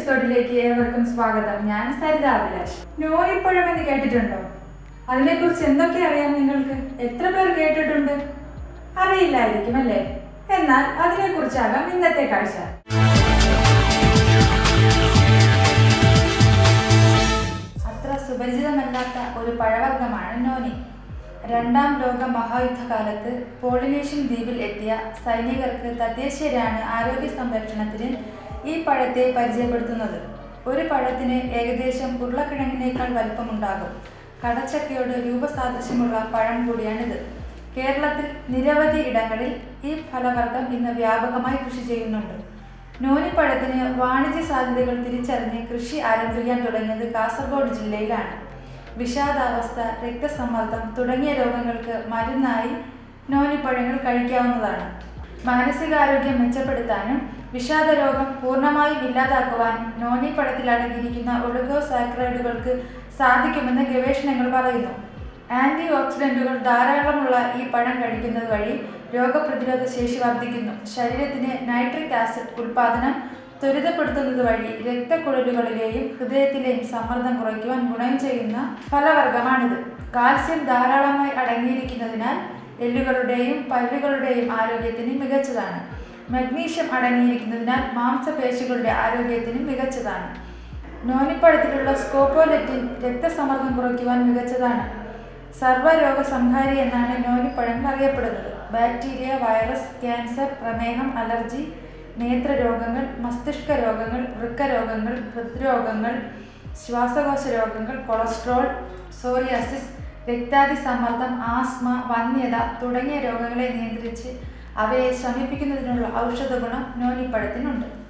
എപ്പിസോഡിലേക്ക് ഏവർക്കും സ്വാഗതം ഞാൻ സരിത അഭിലാഷ് നോയിപ്പഴം എന്ന് കേട്ടിട്ടുണ്ടോ അതിനെക്കുറിച്ച് എന്തൊക്കെ അറിയാം നിങ്ങൾക്ക് എത്ര പേർ കേട്ടിട്ടുണ്ട് അറിയില്ലായിരിക്കും അല്ലേ എന്നാൽ അതിനെക്കുറിച്ചാകാം ഇന്നത്തെ കാഴ്ച അത്ര സുപരിചിതമല്ലാത്ത ഒരു പഴവർഗ്ഗമാണ് നോനി രണ്ടാം ലോക മഹായുദ്ധകാലത്ത് പോളിനേഷ്യൻ ദ്വീപിൽ എത്തിയ സൈനികർക്ക് തദ്ദേശീയരാണ് ആരോഗ്യ സംരക്ഷണത്തിന് ഈ പഴത്തെ പരിചയപ്പെടുത്തുന്നത് ഒരു പഴത്തിന് ഏകദേശം ഉരുളക്കിഴങ്ങിനേക്കാൾ വലിപ്പമുണ്ടാകും കടച്ചക്കയോട് രൂപസാദൃശ്യമുള്ള പഴം കൂടിയാണിത് കേരളത്തിൽ നിരവധി ഇടങ്ങളിൽ ഈ ഫലവർഗം ഇന്ന് വ്യാപകമായി കൃഷി ചെയ്യുന്നുണ്ട് നോനിപ്പഴത്തിന് വാണിജ്യ സാധ്യതകൾ തിരിച്ചറിഞ്ഞ് കൃഷി ആരംഭിക്കാൻ തുടങ്ങിയത് കാസർഗോഡ് ജില്ലയിലാണ് വിഷാദാവസ്ഥ രക്തസമ്മർദ്ദം തുടങ്ങിയ രോഗങ്ങൾക്ക് മരുന്നായി നോനിപ്പഴങ്ങൾ കഴിക്കാവുന്നതാണ് മാനസികാരോഗ്യം മെച്ചപ്പെടുത്താനും വിഷാദ രോഗം പൂർണ്ണമായും ഇല്ലാതാക്കുവാനും നോനിപ്പഴത്തിൽ അടങ്ങിയിരിക്കുന്ന ഒളിഗോസാക്രൈഡുകൾക്ക് സാധിക്കുമെന്ന് ഗവേഷണങ്ങൾ പറയുന്നു ആന്റി ഓക്സിഡന്റുകൾ ധാരാളമുള്ള ഈ പഴം കഴിക്കുന്നത് വഴി രോഗപ്രതിരോധ ശേഷി വർദ്ധിക്കുന്നു ശരീരത്തിന് നൈട്രിക് ആസിഡ് ഉൽപാദനം ത്വരിതപ്പെടുത്തുന്നത് വഴി രക്തക്കുഴലുകളിലെയും ഹൃദയത്തിലെയും സമ്മർദ്ദം കുറയ്ക്കുവാൻ ഗുണം ചെയ്യുന്ന ഫലവർഗമാണിത് കാൽസ്യം ധാരാളമായി അടങ്ങിയിരിക്കുന്നതിനാൽ എല്ലുകളുടെയും പല്ലുകളുടെയും ആരോഗ്യത്തിന് മികച്ചതാണ് മഗ്നീഷ്യം അടങ്ങിയിരിക്കുന്നതിനാൽ മാംസപേശികളുടെ ആരോഗ്യത്തിന് മികച്ചതാണ് നോനിപ്പഴത്തിലുള്ള സ്കോപ്പോലെറ്റിൻ രക്തസമ്മർദ്ദം കുറയ്ക്കുവാൻ മികച്ചതാണ് സർവ്വരോഗ സംഹാരി എന്നാണ് നോനിപ്പഴങ്ങൾ അറിയപ്പെടുന്നത് ബാക്ടീരിയ വൈറസ് ക്യാൻസർ പ്രമേഹം അലർജി നേത്രരോഗങ്ങൾ മസ്തിഷ്ക രോഗങ്ങൾ വൃക്കരോഗങ്ങൾ ഹൃദ്രോഗങ്ങൾ ശ്വാസകോശ രോഗങ്ങൾ കൊളസ്ട്രോൾ സോറിയാസിസ് രക്താതി സമ്മർദ്ദം ആസ്മ വന്ധ്യത തുടങ്ങിയ രോഗങ്ങളെ നിയന്ത്രിച്ച് അവയെ ശമിപ്പിക്കുന്നതിനുള്ള ഔഷധ ഗുണം നോനിപ്പഴത്തിനുണ്ട്